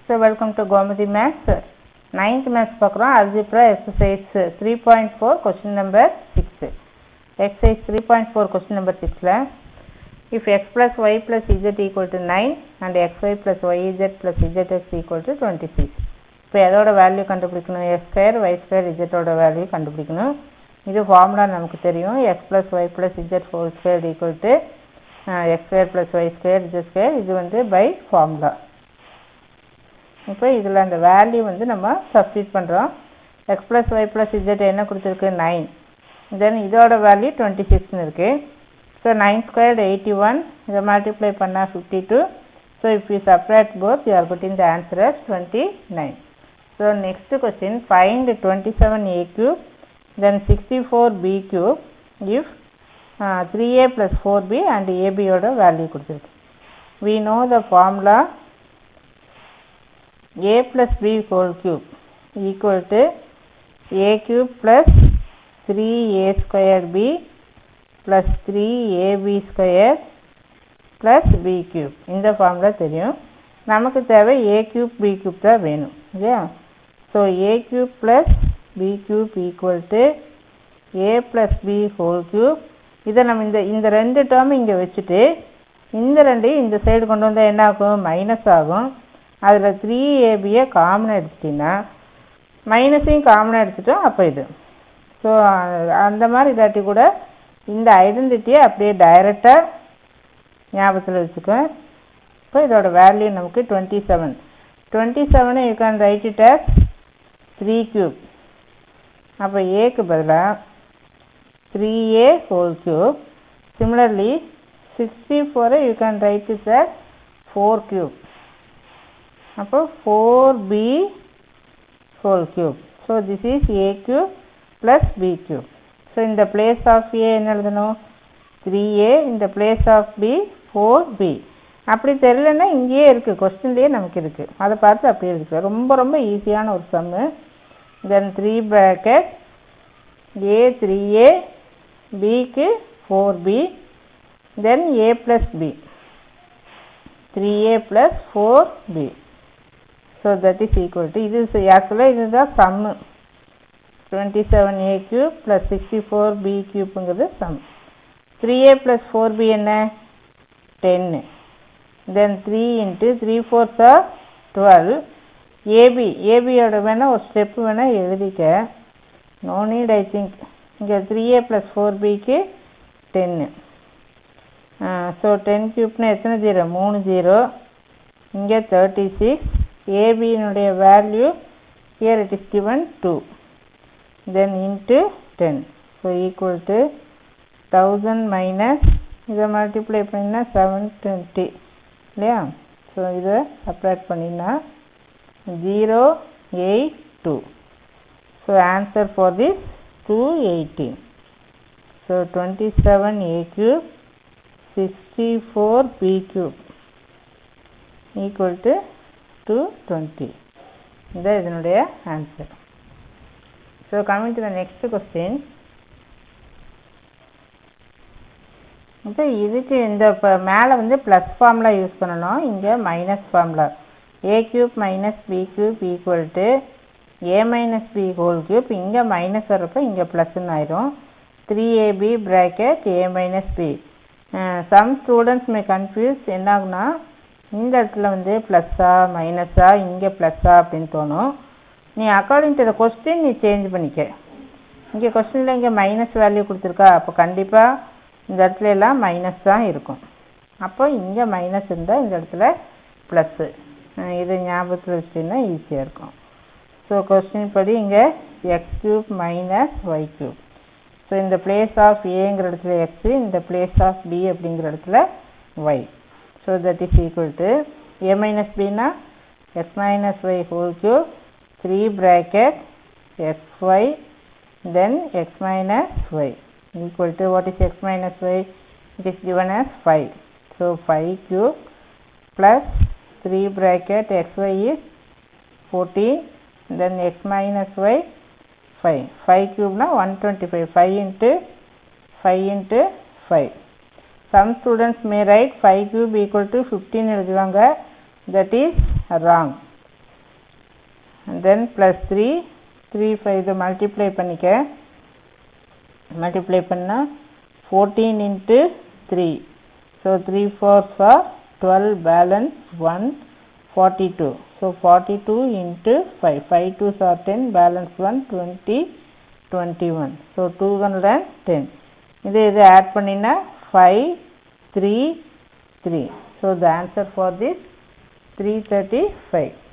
so welcome to Gomathi maths ninth maths பார்க்குறோம் algebra exercise three point four question number six exercise three point four question number சிக்ஸில் if x plus y plus z equal to nine and x y plus y z plus z x equal to twenty six இப்போ எதோட value கண்டுபிடிக்கணும் x square y square இஜெட்டோட value கண்டுபிடிக்கணும் இது formula நமக்கு தெரியும் x plus y plus z whole square equal to X square plus y square z square இது வந்து பை ஃபார்முலா இப்போ இதில் அந்த வேல்யூ வந்து நம்ம சப்ஸ்டியூட் பண்ணுறோம் x plus y plus z என்ன கொடுத்துருக்கு நைன் தென் இதோட வேல்யூ டுவெண்ட்டி சிக்ஸ்னு இருக்குது so nine squared eighty one இதை மல்டிப்ளை பண்ணால் fifty two so if you subtract both you are putting the answer as twenty nine so next question find twenty seven a cube then sixty four b cube if three a plus four b and ஏபியோட value கொடுத்துருக்கு we know the formula a plus b whole cube equal to a cube plus 3a square b plus 3ab square plus b cube இந்த formula தெரியும் நமக்கு தேவை a cube b cube தான் வேணும் இல்லையா so a cube plus b cube equal to a plus b whole cube இதை நம்ம இந்த இந்த ரெண்டு டேர்ம் இங்கே வச்சுட்டு இந்த ரெண்டையும் இந்த சைடு கொண்டு வந்தால் என்ன ஆகும் மைனஸ் ஆகும் அதில் த்ரீ ஏபியை காமனாக எடுத்துட்டிங்கன்னா மைனஸையும் காமனாக எடுத்துட்டோம் அப்போ இது ஸோ அந்த மாதிரி இதாட்டி கூட இந்த ஐடென்டிட்டியை அப்படியே டைரெக்டாக ஞாபகத்தில் வச்சுக்குவேன் இப்போ இதோட வேல்யூ நமக்கு twenty seven twenty seven you can write it as three cube அப்போ ஏக்கு பதிலாக three a whole cube similarly sixty ஃபோரை you can write it as four cube அப்போ four b whole cube so this is a cube plus b cube so இந்த place of a என்ன எழுதணும் three a இந்த place of b four b அப்படி தெரியலன்னா இங்கேயே இருக்குது கொஸ்டின்லேயே நமக்கு இருக்குது அதை பார்த்து அப்படியே இருக்குது ரொம்ப ரொம்ப ஈஸியான ஒரு sum then three bracket a three a பிக்கு four b then a plus b three a plus four b so that is equal to இது ஆக்சுவலாக இதுதான் sum twenty seven a cube plus sixty four b கியூப்புங்கிறது sum three a plus four b என்ன டென்னு then three into three fours are twelve ab ஏபியோட வேணால் ஒரு step வேணால் எழுதிக்க நோ நீட் ஐ திங்க் இங்கே த்ரீ ஏ ப்ளஸ் ஃபோர் பிக்கு டென்னு ஸோ டென் கியூப்னா எத்தனை ஜீரோ மூணு ஜீரோ இங்கே தேர்ட்டி சிக்ஸ் ஏபியினுடைய வேல்யூ here it is given 2 then into 10 so equal to 1000 minus இதை மல்டிப்ளை பண்ணினா செவன் டுவெண்ட்டி இல்லையா ஸோ இதை சப்ராக்ட் பண்ணினா zero eight two so answer for this two eighteen so twenty seven a cube sixty four b cube equal to two twenty இதுதான் இதனுடைய answer so coming to the next question இப்போ இதுக்கு இந்த இப்போ மேலே வந்து ப்ளஸ் ஃபார்முலா யூஸ் பண்ணணும் இங்கே minus formula a cube minus b cube equal to a minus b whole cube இங்கே மைனஸ் வரப்போ இங்கே ப்ளஸ்ன்னு ஆயிரும் three ab bracket a minus b some students may confuse என்ன ஆகுனா இந்த இடத்துல வந்து ப்ளஸ்ஸா மைனஸா இங்கே ப்ளஸ்ஸா அப்படின்னு தோணும் நீ அக்கார்டிங் டு த கொஸ்டின் நீ சேஞ்ச் பண்ணிக்க இங்கே கொஸ்டினில் இங்கே மைனஸ் வேல்யூ கொடுத்துருக்கா அப்போ கண்டிப்பாக இந்த இடத்துல எல்லாம் மைனஸ் தான் இருக்கும் அப்போ இங்கே மைனஸ் இருந்தால் இந்த இடத்துல ப்ளஸ்ஸு இது ஞாபகத்தில் வச்சுன்னா ஈஸியாக இருக்கும் ஸோ கொஸ்டின் படி இங்கே x cube minus y cube so இந்த பிளேஸ் ஆஃப் ஏங்கிற இடத்துல எக்ஸு இந்த பிளேஸ் ஆஃப் பி அப்படிங்கிற இடத்துல y so that is equal to a minus b na x minus y whole cube 3 bracket xy then x minus y equal to what is x minus y it is given as 5 so 5 cube plus 3 bracket xy is 14 then x minus y 5 5 cube na 125 5 into 5 into 5 some students may write 5 cube equal to 15 எழுதுவாங்க that is wrong and then plus 3 3 5 இதை multiply பண்ணிக்க multiply பண்ணால் fourteen into three so three fours are twelve balance one forty two so forty two into five five twos are ten balance one twenty twenty one so two hundred and ten இது இது add பண்ணினா five three three so the answer for this three thirty five